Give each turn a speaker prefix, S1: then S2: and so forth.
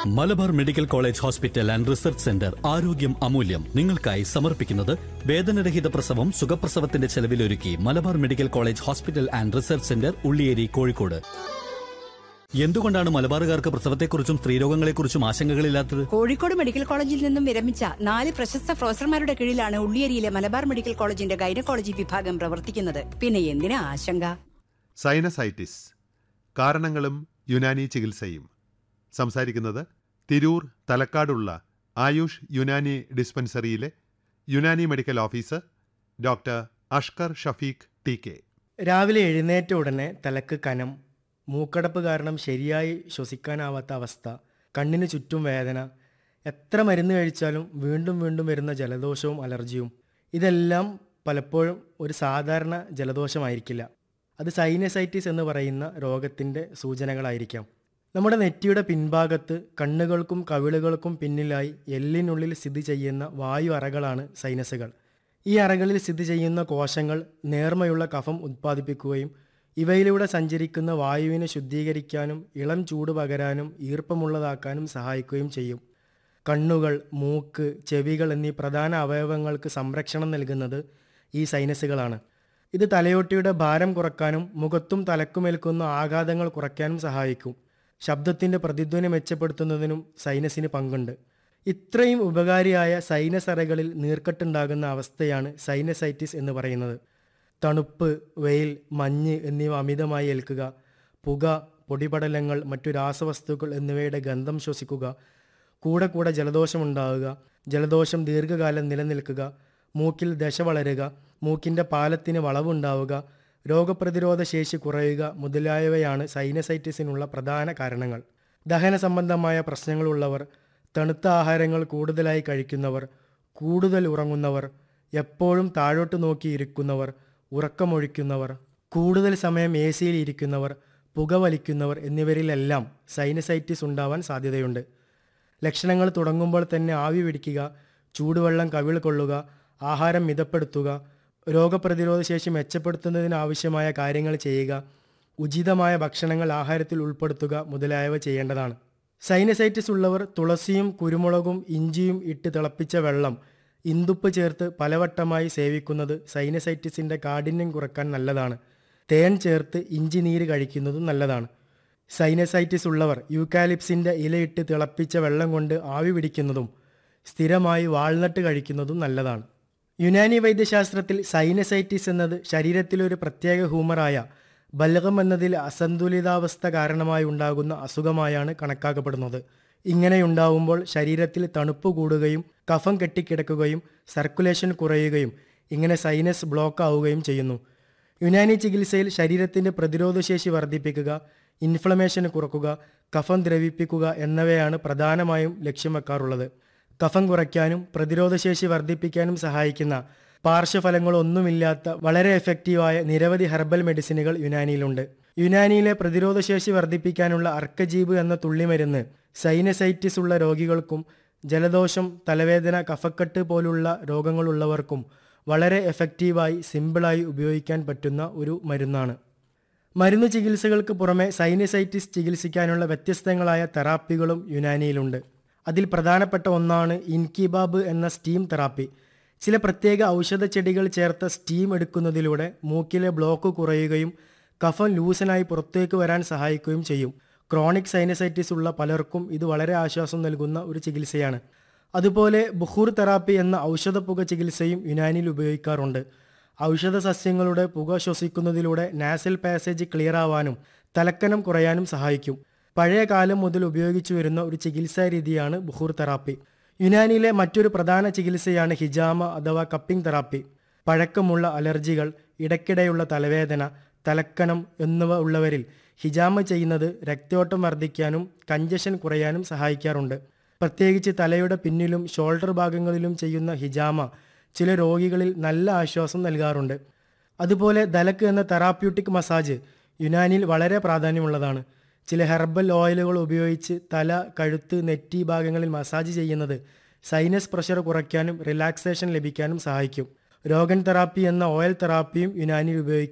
S1: Malabar medical college hospital and research centre ആരോഗ്യം അമൂല്യം നിങ്ങൾക്കായി സമർപ്പിക്കുന്നത് വേദനരഹിത പ്രസവം സുഖപ്രസവത്തിന്റെ ചെലവിലൊരുക്കി Malabar medical college hospital and research centre Ulliyeri Kozhikode എന്തുകൊണ്ടാണ് മലബാറുകാർക്ക് പ്രസവത്തെക്കുറിച്ചും സ്ത്രീരോഗങ്ങളെക്കുറിച്ചും ആശങ്കകളില്ലാത്തത്
S2: കോഴിക്കോട് മെഡിക്കൽ കോളേജിൽ നിന്നും വിരമിച്ച നാല് പ്രശസ്ത പ്രൊഫസർമാരുടെ കീഴിലാണ് ഉള്ളിയേരിയിലെ മലബാർ മെഡിക്കൽ കോളേജിന്റെ ഗൈനക്കോളജി വിഭാഗം പ്രവർത്തിക്കുന്നത് പിന്നെ എന്തിനാ ആശങ്ക
S3: സൈനസൈറ്റിസ് കാരണങ്ങളും യുനാനി ചികിത്സയും സംസാരിക്കുന്നത് തിരൂർ തലക്കാടുള്ള ആയുഷ് യുനാനി ഡിസ്പെൻസറിയിലെ Unani medical officer doctor Ashkar Shafeeq T K
S4: രാവിലെ എഴുന്നേറ്റ ഉടനെ തലക്ക് കനം മൂക്കടപ്പ് കാരണം ശരിയായി ശ്വസിക്കാനാവാത്ത അവസ്ഥ കണ്ണിന് ചുറ്റും വേദന എത്ര മരുന്ന് കഴിച്ചാലും വീണ്ടും വീണ്ടും വരുന്ന ജലദോഷവും അലർജിയും ഇതെല്ലാം പലപ്പോഴും ഒരു സാധാരണ ജലദോഷമായിരിക്കില്ല അത് സൈനസൈറ്റിസ് എന്ന് പറയുന്ന രോഗത്തിൻ്റെ സൂചനകളായിരിക്കാം നമ്മുടെ നെറ്റിയുടെ പിൻഭാഗത്ത് കണ്ണുകൾക്കും കവിളുകൾക്കും പിന്നിലായി എല്ലിനുള്ളിൽ സ്ഥിതി ചെയ്യുന്ന വായു അറകളാണ് സൈനസുകൾ ഈ അറകളിൽ സ്ഥിതി ചെയ്യുന്ന കോശങ്ങൾ നേർമയുള്ള കഫം ഉത്പാദിപ്പിക്കുകയും ഇവയിലൂടെ സഞ്ചരിക്കുന്ന വായുവിനെ ശുദ്ധീകരിക്കാനും ഇളം ചൂട് പകരാനും ഈർപ്പമുള്ളതാക്കാനും സഹായിക്കുകയും ചെയ്യും കണ്ണുകൾ മൂക്ക് ചെവികൾ എന്നീ പ്രധാന അവയവങ്ങൾക്ക് സംരക്ഷണം നൽകുന്നത് ഈ സൈനസുകളാണ് ഇത് തലയോട്ടിയുടെ ഭാരം കുറക്കാനും മുഖത്തും തലക്കുമേൽക്കുന്ന ആഘാതങ്ങൾ കുറയ്ക്കാനും സഹായിക്കും ശബ്ദത്തിൻ്റെ പ്രതിധ്വനി മെച്ചപ്പെടുത്തുന്നതിനും സൈനസിന് പങ്കുണ്ട് ഇത്രയും ഉപകാരിയായ സൈനസ് അറകളിൽ നീർക്കെട്ടുണ്ടാകുന്ന അവസ്ഥയാണ് സൈനസൈറ്റിസ് എന്ന് പറയുന്നത് തണുപ്പ് വെയിൽ മഞ്ഞ് എന്നിവ അമിതമായി ഏൽക്കുക പുക പൊടിപടലങ്ങൾ മറ്റു രാസവസ്തുക്കൾ എന്നിവയുടെ ഗന്ധം ശ്വസിക്കുക കൂടെ കൂടെ ജലദോഷമുണ്ടാവുക ജലദോഷം ദീർഘകാലം നിലനിൽക്കുക മൂക്കിൽ ദശ വളരുക മൂക്കിൻ്റെ പാലത്തിന് വളവുണ്ടാവുക രോഗപ്രതിരോധ ശേഷി കുറയുക മുതലായവയാണ് സൈനസൈറ്റിസിനുള്ള പ്രധാന കാരണങ്ങൾ ദഹന സംബന്ധമായ പ്രശ്നങ്ങളുള്ളവർ തണുത്ത ആഹാരങ്ങൾ കൂടുതലായി കഴിക്കുന്നവർ കൂടുതൽ ഉറങ്ങുന്നവർ എപ്പോഴും താഴോട്ട് നോക്കി ഇരിക്കുന്നവർ ഉറക്കമൊഴിക്കുന്നവർ കൂടുതൽ സമയം എ സിയിൽ ഇരിക്കുന്നവർ പുകവലിക്കുന്നവർ എന്നിവരിലെല്ലാം സൈനസൈറ്റിസ് ഉണ്ടാവാൻ സാധ്യതയുണ്ട് ലക്ഷണങ്ങൾ തുടങ്ങുമ്പോൾ തന്നെ ആവി പിടിക്കുക ചൂടുവെള്ളം കവിൾ കൊള്ളുക ആഹാരം മിതപ്പെടുത്തുക രോഗപ്രതിരോധ ശേഷി മെച്ചപ്പെടുത്തുന്നതിന് ആവശ്യമായ കാര്യങ്ങൾ ചെയ്യുക ഉചിതമായ ഭക്ഷണങ്ങൾ ആഹാരത്തിൽ ഉൾപ്പെടുത്തുക മുതലായവ ചെയ്യേണ്ടതാണ് സൈനസൈറ്റിസ് ഉള്ളവർ തുളസിയും കുരുമുളകും ഇഞ്ചിയും ഇട്ട് തിളപ്പിച്ച വെള്ളം ഇന്ദുപ്പ് ചേർത്ത് പലവട്ടമായി സേവിക്കുന്നത് സൈനസൈറ്റിസിൻ്റെ കാഠിന്യം കുറക്കാൻ നല്ലതാണ് തേൻ ചേർത്ത് ഇഞ്ചി നീര് കഴിക്കുന്നതും നല്ലതാണ് സൈനസൈറ്റിസ് ഉള്ളവർ യൂക്കാലിപ്സിൻ്റെ ഇലയിട്ട് തിളപ്പിച്ച വെള്ളം കൊണ്ട് ആവി പിടിക്കുന്നതും സ്ഥിരമായി വാൾനട്ട് കഴിക്കുന്നതും നല്ലതാണ് യുനാനി വൈദ്യശാസ്ത്രത്തിൽ സൈനസൈറ്റിസ് എന്നത് ശരീരത്തിലൊരു പ്രത്യേക ഹ്യൂമറായ ബലകം എന്നതിൽ അസന്തുലിതാവസ്ഥ കാരണമായി ഉണ്ടാകുന്ന അസുഖമായാണ് കണക്കാക്കപ്പെടുന്നത് ഇങ്ങനെയുണ്ടാവുമ്പോൾ ശരീരത്തിൽ തണുപ്പ് കൂടുകയും കഫം കെട്ടിക്കിടക്കുകയും സർക്കുലേഷൻ കുറയുകയും ഇങ്ങനെ സൈനസ് ബ്ലോക്ക് ആവുകയും ചെയ്യുന്നു യുനാനി ചികിത്സയിൽ ശരീരത്തിൻ്റെ പ്രതിരോധശേഷി വർദ്ധിപ്പിക്കുക ഇൻഫ്ലമേഷൻ കുറക്കുക കഫം ദ്രവിപ്പിക്കുക എന്നിവയാണ് പ്രധാനമായും ലക്ഷ്യം വെക്കാറുള്ളത് കഫം കുറയ്ക്കാനും പ്രതിരോധശേഷി വർദ്ധിപ്പിക്കാനും സഹായിക്കുന്ന പാർശ്വഫലങ്ങളൊന്നുമില്ലാത്ത വളരെ എഫക്റ്റീവായ നിരവധി ഹെർബൽ മെഡിസിനുകൾ യുനാനിയിലുണ്ട് യുനാനിയിലെ പ്രതിരോധശേഷി വർദ്ധിപ്പിക്കാനുള്ള അർക്കജീബ് എന്ന തുള്ളിമരുന്ന് സൈനസൈറ്റിസ് ഉള്ള രോഗികൾക്കും ജലദോഷം തലവേദന കഫക്കെട്ട് പോലുള്ള രോഗങ്ങളുള്ളവർക്കും വളരെ എഫക്റ്റീവായി സിമ്പിളായി ഉപയോഗിക്കാൻ പറ്റുന്ന ഒരു മരുന്നാണ് മരുന്ന് ചികിത്സകൾക്ക് പുറമെ സൈനസൈറ്റിസ് ചികിത്സിക്കാനുള്ള വ്യത്യസ്തങ്ങളായ തെറാപ്പികളും യുനാനിയിലുണ്ട് അതിൽ പ്രധാനപ്പെട്ട ഒന്നാണ് ഇൻകിബാബ് എന്ന സ്റ്റീം തെറാപ്പി ചില പ്രത്യേക ഔഷധ ചെടികൾ ചേർത്ത സ്റ്റീം എടുക്കുന്നതിലൂടെ മൂക്കിലെ ബ്ലോക്ക് കുറയുകയും കഫം ലൂസനായി പുറത്തേക്ക് വരാൻ സഹായിക്കുകയും ചെയ്യും ക്രോണിക് സൈനസൈറ്റിസ് ഉള്ള പലർക്കും ഇത് വളരെ ആശ്വാസം നൽകുന്ന ഒരു ചികിത്സയാണ് അതുപോലെ ബുഹൂർ തെറാപ്പി എന്ന ഔഷധപ്പുക ചികിത്സയും യുനാനിയിൽ ഉപയോഗിക്കാറുണ്ട് ഔഷധ സസ്യങ്ങളുടെ പുക ശ്വസിക്കുന്നതിലൂടെ നാസൽ പാസേജ് ക്ലിയർ ആവാനും തലക്കനം കുറയാനും സഹായിക്കും പഴയ കാലം മുതൽ ഉപയോഗിച്ചു വരുന്ന ഒരു ചികിത്സാ രീതിയാണ് ബുഹൂർ തെറാപ്പി യുനാനിയിലെ മറ്റൊരു പ്രധാന ചികിത്സയാണ് ഹിജാമ അഥവാ കപ്പിംഗ് തെറാപ്പി പഴക്കമുള്ള അലർജികൾ ഇടയ്ക്കിടെയുള്ള തലവേദന തലക്കനം എന്നിവ ഉള്ളവരിൽ ഹിജാമ ചെയ്യുന്നത് രക്തയോട്ടം വർദ്ധിക്കാനും കഞ്ചഷൻ കുറയാനും സഹായിക്കാറുണ്ട് പ്രത്യേകിച്ച് തലയുടെ പിന്നിലും ഷോൾഡർ ഭാഗങ്ങളിലും ചെയ്യുന്ന ഹിജാമ ചില രോഗികളിൽ നല്ല ആശ്വാസം നൽകാറുണ്ട് അതുപോലെ ദലക്ക് എന്ന തെറാപ്യൂട്ടിക് മസാജ് യുനാനിയിൽ വളരെ പ്രാധാന്യമുള്ളതാണ് ചില ഹെർബൽ ഓയിലുകൾ ഉപയോഗിച്ച് തല കഴുത്ത് നെറ്റി ഭാഗങ്ങളിൽ മസാജ് ചെയ്യുന്നത് സൈനസ് പ്രഷർ കുറയ്ക്കാനും റിലാക്സേഷൻ ലഭിക്കാനും സഹായിക്കും രോഗൻ തെറാപ്പി എന്ന ഓയിൽ തെറാപ്പിയും യുനാനിയിൽ ഉപയോഗിക്കും